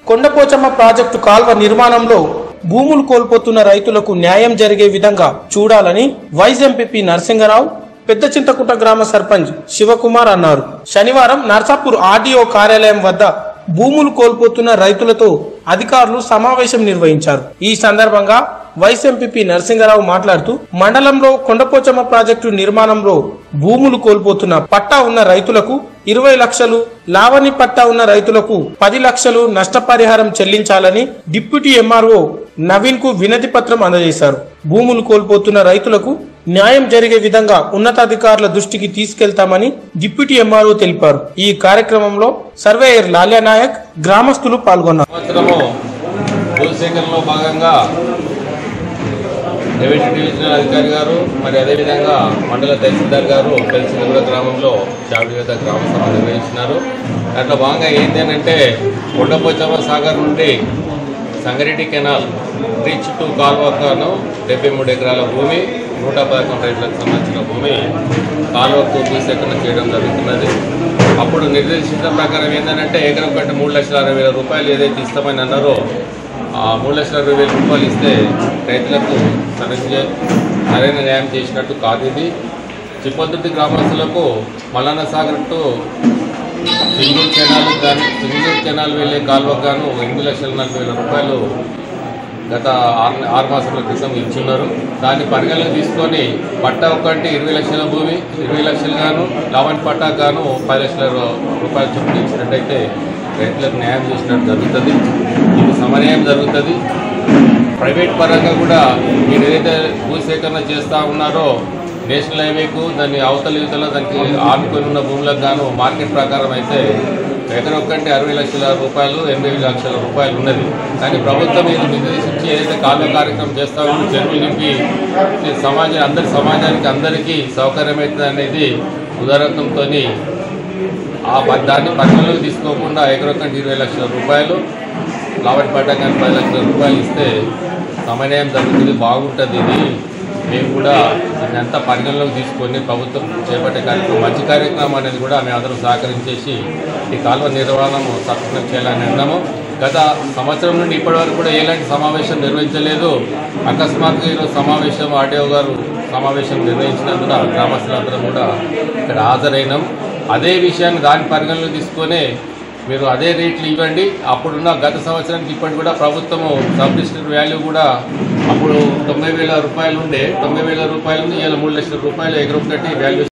Kondapochamma project కాల్వ నిర్మాణంలో భూములు కోల్పోతున్న రైతులకు న్యాయం జరిగే విధంగా చూడాలని వైస్ ఎంపీపీ నరసింగరావు పెద్ద చింతకుంట గ్రామ సర్పంచ్ శివకుమార్ అన్నారు శనివారం నర్సాపూర్ ఆర్డీఓ కార్యాలయం వద్ద భూములు కోల్పోతున్న రైతులతో అధికారులు సమావేశం నిర్వహించారు ఈ సందర్భంగా వైస్ ఎంపీపీ నరసింగరావు మాట్లాడుతూ మండలంలో కొండపోచమ్మ ప్రాజెక్టు నిర్మాణంలో భూములు కోల్పోతున్న పట్టా ఉన్న రైతులకు ఇరవై లక్షలు లావణి పట్టా ఉన్న రైతులకు పది లక్షలు నష్టపరిహారం చెల్లించాలని డిప్యూటీ ఎంఆర్ఓ నవీన్ కు వినతి పత్రం అందజేశారు భూములు కోల్పోతున్న రైతులకు న్యాయం జరిగే విధంగా ఉన్నతాధికారుల దృష్టికి తీసుకెళ్తామని డిప్యూటీ ఎంఆర్ఓ తెలిపారు ఈ కార్యక్రమంలో సర్వేయర్ లాల్యా నాయక్ గ్రామస్తులు పాల్గొన్నారు సంవత్సరము భూసేకరణలో భాగంగా రెవెన్యూ డివిజనల్ అధికారి గారు మరి అదేవిధంగా మండల తహసీల్దార్ గారు పెల్సినగూడ గ్రామంలో చావిడిగత గ్రామ సభ నిర్వహించినారు దాంట్లో భాగంగా ఏంటంటే కొండపోచమ్మ సాగర్ నుండి సంగారెడ్డి కెనాల్ రీచ్ టు కాల్వకాను డెబ్బై మూడు ఎకరాల భూమి నూట పదకొండు రైతులకు సంబంధించిన భూమి కాలువకు భూసేకరణ చేయడం జరుగుతున్నది అప్పుడు నిర్దేశించిన ప్రకారం ఏంటంటే ఎకరం కంటే మూడు లక్షల అరవై వేల రూపాయలు ఏదైతే ఇస్తామని అన్నారో ఆ మూడు లక్షల అరవై వేల రూపాయలు ఇస్తే రైతులకు సరైన సరైన న్యాయం చేసినట్టు కాదు ఇది చిప్పదుర్తి గ్రామస్తులకు మల్లన్న సాగర్ టు సింగూరు కెనాల్ కానీ సింగూరు కెనాల్ వెళ్ళే కాలువకు గాను ఎనిమిది లక్షల నలభై వేల రూపాయలు గత ఆరు ఆరు మాసాల క్రితం ఇచ్చున్నారు దాన్ని పరిగణలోకి తీసుకొని పట్టా ఒకటి ఇరవై లక్షల భూమి ఇరవై లక్షలు గాను లావణ్ పట్టా గాను పది లక్షల రూ- రూపాయలు చొప్పున ఇచ్చినట్టయితే రైతులకు న్యాయం చేసినట్టు జరుగుతుంది ఇది సమన్యాయం జరుగుతుంది ప్రైవేట్ పరంగా కూడా మీరు ఏదైతే భూసేకరణ చేస్తూ ఉన్నారో నేషనల్ హైవేకు దాన్ని అవతల యువతల దానికి ఆనుకొని ఉన్న భూములకు గాను మార్కెట్ ప్రకారం అయితే ఎకరం కంటే అరవై లక్షల రూపాయలు ఎనభై లక్షల రూపాయలు ఉన్నది కానీ ప్రభుత్వం ఇది నిర్దేశించి ఏదైతే కాలువ కార్యక్రమం చేస్తా ఉందో చెరువులు నింపి ఇది సమాజం అందరి సమాజానికి అందరికీ సౌకర్యమవుతుంది అనేది ఉదారత్వంతో ఆ ప- దాన్ని పరిగణలోకి తీసుకోకుండా ఎకరం కంటే ఇరవై లక్షల రూపాయలు లావటి పడ్డాకాన్ని పది లక్షల రూపాయలు ఇస్తే సమన్వయం జరుగుతుంది బాగుంటుంది ఇది మేము కూడా దీన్ని అంతా పరిగణలోకి తీసుకొని ప్రభుత్వం చేపట్టే కార్యక్రమం మంచి కార్యక్రమం అనేది కూడా మేము అందరం సహకరించేసి ఈ కాలువ నిర్వహణ సక్రమం చేయాలని అన్నాము గత సంవత్సరం నుండి ఇప్పటి వరకు కూడా ఎలాంటి సమావేశం నిర్వహించలేదు అకస్మాత్తుగా ఈరోజు సమావేశం ఆర్డీఓ గారు సమావేశం నిర్వహించినందున గ్రామస్తులందరం కూడా ఇక్కడ హాజరైనాం అదే విషయాన్ని దాని పరిగణలో తీసుకొని మీరు అదే రేట్లు ఇవ్వండి అప్పుడున్న గత సంవత్సరానికి ఇప్పటి కూడా ప్రభుత్వము సబ్ డిస్ట్రిక్ట్ వాల్యూ కూడా అప్పుడు తొంభై వేల రూపాయలు ఉండే తొంభై వేల రూపాయలు ఉంది ఇవాళ మూడు లక్షల రూపాయలు ఎగరం కట్టి వాల్యూ